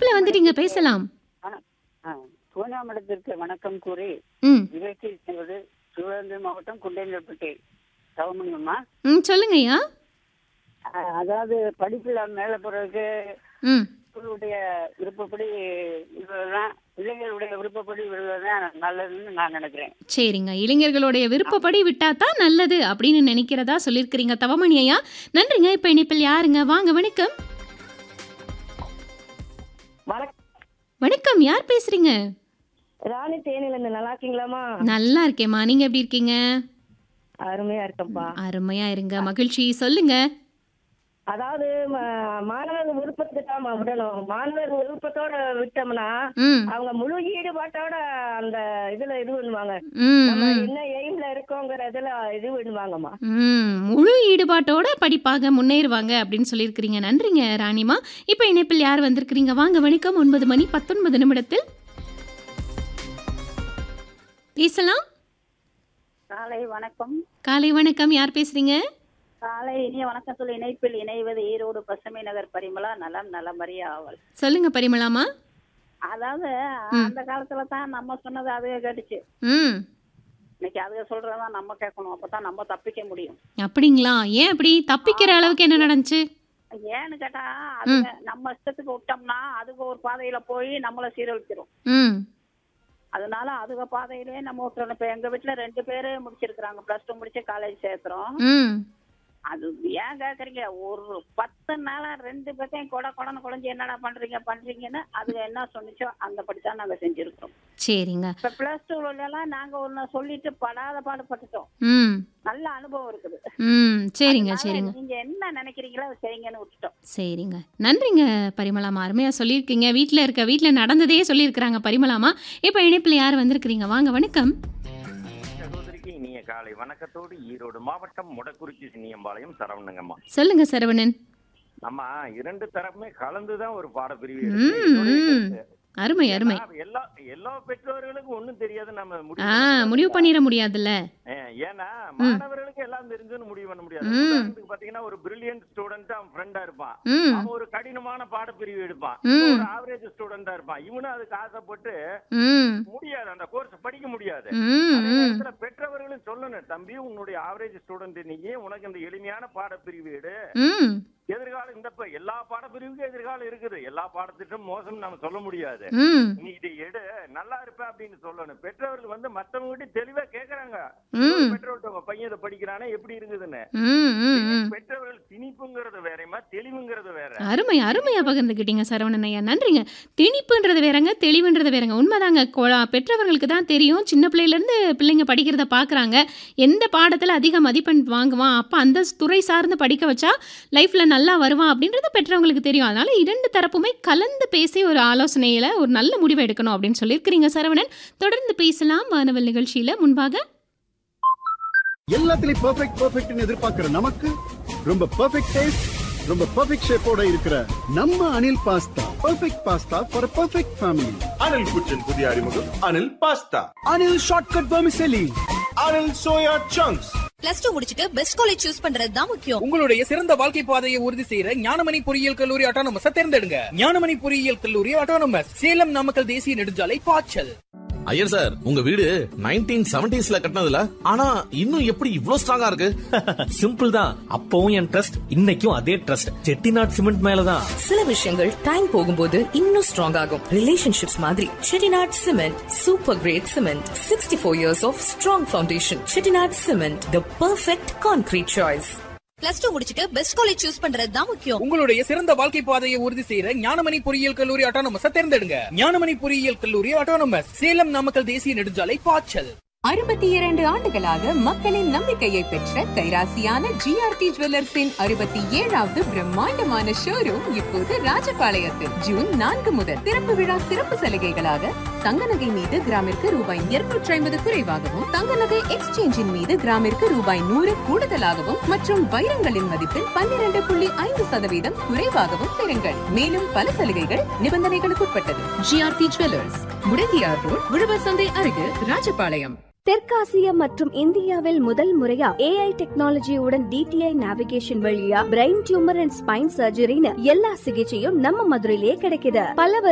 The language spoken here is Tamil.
இணைப்புல வந்துட்டீங்க பேசலாம் வண- ஆ, திருவண்ணாமலத்திற்கு வணக்கம் கூறி ம் நிகழ்ச்சி செய்வது சிவகங்கை மாவட்டம் குண்டைநல்பட்டி தவமணி அம்மா ம் சொல்லுங்கய்யா ஆ, அதாவது படிப்புல மேல போறதுக்கு ம் உங்களுடைய விருப்பப்படி விடுவதுதான் பிள்ளைங்களுடைய விருப்பப்படி விடுவதுதான் நல்லதுன்னு நான் நினைக்கிறேன் சரிங்க இளைஞர்களுடைய விருப்பப்படி விட்டா தான் நல்லது அப்படின்னு நினைக்கிறதா சொல்லியிருக்கிறீங்க தவமணி ஐயா நன்றிங்க இப்ப இணைப்பில் யாருங்க வாங்க வணக்கம் வணக்கம் வணக்கம் யார் பேசுறீங்க ராணி தேனில இருந்து நல்லா இருக்கீங்களாமா நல்லா இருக்கேம்மா நீங்க எப்படி இருக்கீங்க அருமையா இருக்கேன்ப்பா அருமையா இருங்க மகிழ்ச்சி சொல்லுங்க அதாவது ம- மாணவர் விருப்பத்துக்கு தான் விடணும் மாணவர் விருப்பத்தோட விட்டோம்னா ம் அவங்க முழு ஈடுபாட்டோட அந்த இதுல இது பண்ணுவாங்க ம் நம்ம ம் என்ன எய்ம்ல இருக்கோங்கிற இதுல இது பண்ணுவாங்கம்மா ம் முழு ஈடுபாட்டோட படிப்பாக முன்னேறுவாங்க அப்படின்னு சொல்லியிருக்கிறீங்க நன்றிங்க ராணிமா இப்போ இணைப்பில் யார் வந்திருக்கிறீங்க வாங்க வணக்கம் ஒன்பது மணி பத்தொன்பது நிமிடத்தில் பேசலாம் காலை வணக்கம் காலை வணக்கம் யார் பேசுறீங்க காலை இனிய வணக்கம் சொல்லி இணைப்பில் இணைவது ஈரோடு பசுமை நகர் பரிமளா நலம் நலமறிய ஆவல் சொல்லுங்க பரிமளாமா அதாவது அந்த காலத்துல தான் நம்ம சொன்னது அதுவே கேட்டுச்சு ம் இன்னைக்கு அதுக சொல்றதான் நம்ம கேட்கணும் அப்பதான் நம்ம தப்பிக்க முடியும் அப்படிங்களா ஏன் அப்படி தப்பிக்கிற அளவுக்கு என்ன நடந்துச்சு ஏன்னு கேட்டா அதுங்க நம்ம இஷ்டத்துக்கு விட்டோம்னா அதுக்கு ஒரு பாதையில போய் நம்மள சீரழிச்சிரும் ம் அதனால அதுக பாதையிலே நம்ம விட்டுறணும் இப்ப எங்க வீட்டுல ரெண்டு பேரு முடிச்சிருக்கிறாங்க பிளஸ் டூ முடிச்சு காலேஜ் சேர்த்துறோம் ம் அது ஏன் கேக்குறீங்க ஒரு பத்து நாளா ரெண்டு பேர்த்தையும் கொட கொடன்னு குழஞ்சி என்னடா பண்றீங்க பண்றீங்கன்னு அது என்ன சொன்னிச்சோ அந்த படித்தான் நாங்க செஞ்சிருக்கிறோம் சரிங்க இப்ப பிளஸ் டூல எல்லாம் நாங்க ஒண்ணு சொல்லிட்டு படாத பாடுபட்டுட்டோம் ம் நல்ல அனுபவம் இருக்குது ம் சரிங்க அதனால சரிங்க நீங்க என்ன நினைக்கிறீங்களோ அதை செய்யுங்கன்னு விட்டுட்டோம் சரிங்க நன்றிங்க பரிமளாமா அருமையாக சொல்லியிருக்கீங்க வீட்டில் இருக்க வீட்டில் நடந்ததே சொல்லியிருக்கிறாங்க பரிமளாமா இப்போ இணைப்பில் யார் வந்திருக்கிறீங்க வாங்க வணக்கம் சகோதரிக்கு இனிய காலை வணக்கத்தோடு ஈரோடு மாவட்டம் முடக்குறிச்சி சின்னியம்பாளையம் சரவணங்கம்மா சொல்லுங்க சரவணன் நம்ம இரண்டு தரப்புமே கலந்துதான் ஒரு பாடப்பிரிவு ம், எடுத்து என்னுடைய ம். கருத்து. அருமை அருமை ஏன்னா, எல்லா எல்லா பெற்றோர்களுக்கும் ஒண்ணும் தெரியாது நம்ம முடிவு ஆ பண்ண முடிவு கூடாது. பண்ணிட முடியாதுல்ல ஏ, ஏன்னா மாணவர்களுக்கு எல்லாம் தெரிஞ்சுன்னு முடிவு பண்ண முடியாது ம். உதாரணத்துக்கு பாத்தீங்கன்னா ஒரு பிரில்லியன்ட் ஸ்டூடெண்ட் அவன் ஃப்ரெண்டா இருப்பான் ம் அவன் ஒரு கடினமான பாடப்பிரிவு எடுப்பான் ம். இவன் ஒரு ஆவரேஜ் ஸ்டூடெண்டா இருப்பான் இவனும் அதுக்கு ஆசைப்பட்டு ம் முடியாது அந்த கோர்ஸ் படிக்க முடியாது ம் அதே ம் நேரத்துல பெற்றவர்களும் சொல்லணும் தம்பி உன்னுடைய ஆவரேஜ் ஸ்டூடெண்ட் நீ உனக்கு இந்த எளிமையான பாடப்பிரிவு எடு ம் எதிர்காலம் இந்த ப- எல்லா பாடப்பிரிவுக்கும் எதிர்காலம் இருக்குது எல்லா பாடத்திட்டும் மோசம் நம்ம சொல்ல முடியாது ம் நீ இதை எடு நல்லா இருப்ப அப்படின்னு சொல்லணும் பெற்றவர்கள் வந்து மத்தவங்க கிட்ட தெளிவா கேக்குறாங்க ம். பெற்றோர்கிட்ட உங்க பையன் இதை படிக்கிறானே எப்படி இருக்குதுன்னு ம் ம் ம் பெற்றவர்கள் திணிப்புங்கிறது வேறமா தெளிவுங்கிறது வேற அருமை அருமையாக பகிர்ந்துக்கிட்டீங்க சரவணன் ஐயா நன்றிங்க திணிப்புன்றது வேறங்க தெளிவுன்றது வேறங்க உண்மைதாங்க கொ- பெற்றவர்களுக்கு தான் தெரியும் சின்ன பிள்ளையிலேருந்து பிள்ளைங்க படிக்கிறத பார்க்குறாங்க எந்த பாடத்தில் அதிக மதிப்பெண் வாங்குவான் அப்போ அந்த துறை சார்ந்து படிக்க வச்சா லைஃப்பில் நல்லா வருவான் அப்படின்றது பெற்றவங்களுக்கு தெரியும் அதனால இரண்டு தரப்புமே கலந்து பேசி ஒரு ஆலோசனையில் ஒரு நல்ல முடிவு எடுக்கணும் அப்படின்னு சொல்லியிருக்கிறீங்க சரவணன் தொடர்ந்து பேசலாம் வானவல் நிகழ்ச்சியில் முன்பாக எல்லாத்துலயும் பெர்ஃபெக்ட் பெர்ஃபெக்ட்னு எதிர்பார்க்கிற நமக்கு ரொம்ப பெர்ஃபெக்ட் டேஸ்ட் ரொம்ப பெர்ஃபெக்ட் ஷேப்போட இருக்கிற நம்ம Anil pasta perfect pasta for perfect family Anil kitchen புதிய அறிமுகம் Anil pasta Anil shortcut vermicelli Anil soya chunks plus two முடிச்சிட்டு பெஸ்ட் காலேஜ் சூஸ் பண்றது தான் முக்கியம் உங்களுடைய சிறந்த வாழ்க்கை பாதையை உறுதி செய்யற ஞானமணி பொறியியல் கல்லூரி ஆட்டோனமஸ் தேர்ந்தெடுங்க ஞானமணி பொறியியல் கல்லூரி ஆட்டோனமஸ் சேலம் நாமக்கல் தேசிய நெடுஞ்சாலை பாய்ச்சல் ஐயர் சார் உங்க வீடு நைன்டீன் செவன்டிஸ்ல கட்டினதுல ஆனா இன்னும் எப்படி இவ்ளோ ஸ்ட்ராங்கா இருக்கு சிம்பிள் தான் அப்பவும் என் ட்ரஸ்ட் இன்னைக்கும் அதே ட்ரஸ்ட் செட்டிநாட் சிமெண்ட் மேலதான் சில விஷயங்கள் டைம் போகும்போது இன்னும் ஸ்ட்ராங் ஆகும் ரிலேஷன்ஷிப்ஸ் மாதிரி Chettinad cement super great cement sixty four years of strong foundation Chettinad cement the perfect concrete choice plus two முடிச்சிட்டு பெஸ்ட் காலேஜ் சூஸ் பண்றது தான் முக்கியம் உங்களுடைய சிறந்த வாழ்க்கை பாதையை உறுதி செய்யற ஞானமணி பொறியியல் கல்லூரி ஆட்டோனமஸ் தேர்ந்தெடுங்க ஞானமணி பொறியியல் கல்லூரி ஆட்டோனமஸ் சேலம் நாமக்கல் தேசிய நெடுஞ்சாலை பாய்ச்சல் அறுபத்தி இரண்டு ஆண்டுகளாக மக்களின் நம்பிக்கையை பெற்ற கைராசியான ஜிஆர்டி ஜுவல்லர்ஸின் அறுபத்தி ஏழாவது பிரம்மாண்டமான ஷோரூம் இப்போது ராஜபாளையத்தில் ஜூன் நான்கு முதல் திறப்பு விழா சிறப்பு சலுகைகளாக தங்க நகை மீது கிராமிற்கு ரூபாய் இருநூற்றி ஐம்பது குறைவாகவும் தங்க நகை எக்ஸ்சேஞ்சின் மீது கிராமிற்கு ரூபாய் நூறு கூடுதலாகவும் மற்றும் வைரங்களின் மதிப்பில் பன்னிரண்டு புள்ளி ஐந்து சதவீதம் குறைவாகவும் பெறுங்கள் மேலும் பல சலுகைகள் நிபந்தனைகளுக்கு உட்பட்டது ஜிஆர்டி ஜுவல்லர்ஸ் முடங்கியார் ரோட் உழவர் சந்தை அருகில் ராஜபாளையம் தெற்காசியா மற்றும் இந்தியாவில் முதல் முறையா ஏஐ டெக்னாலஜியுடன் டிடிஐ நேவிகேஷன் வழியா பிரெயின் டியூமர் அண்ட் ஸ்பைன் சர்ஜரின்னு எல்லா சிகிச்சையும் நம்ம மதுரையிலேயே கிடைக்குது பல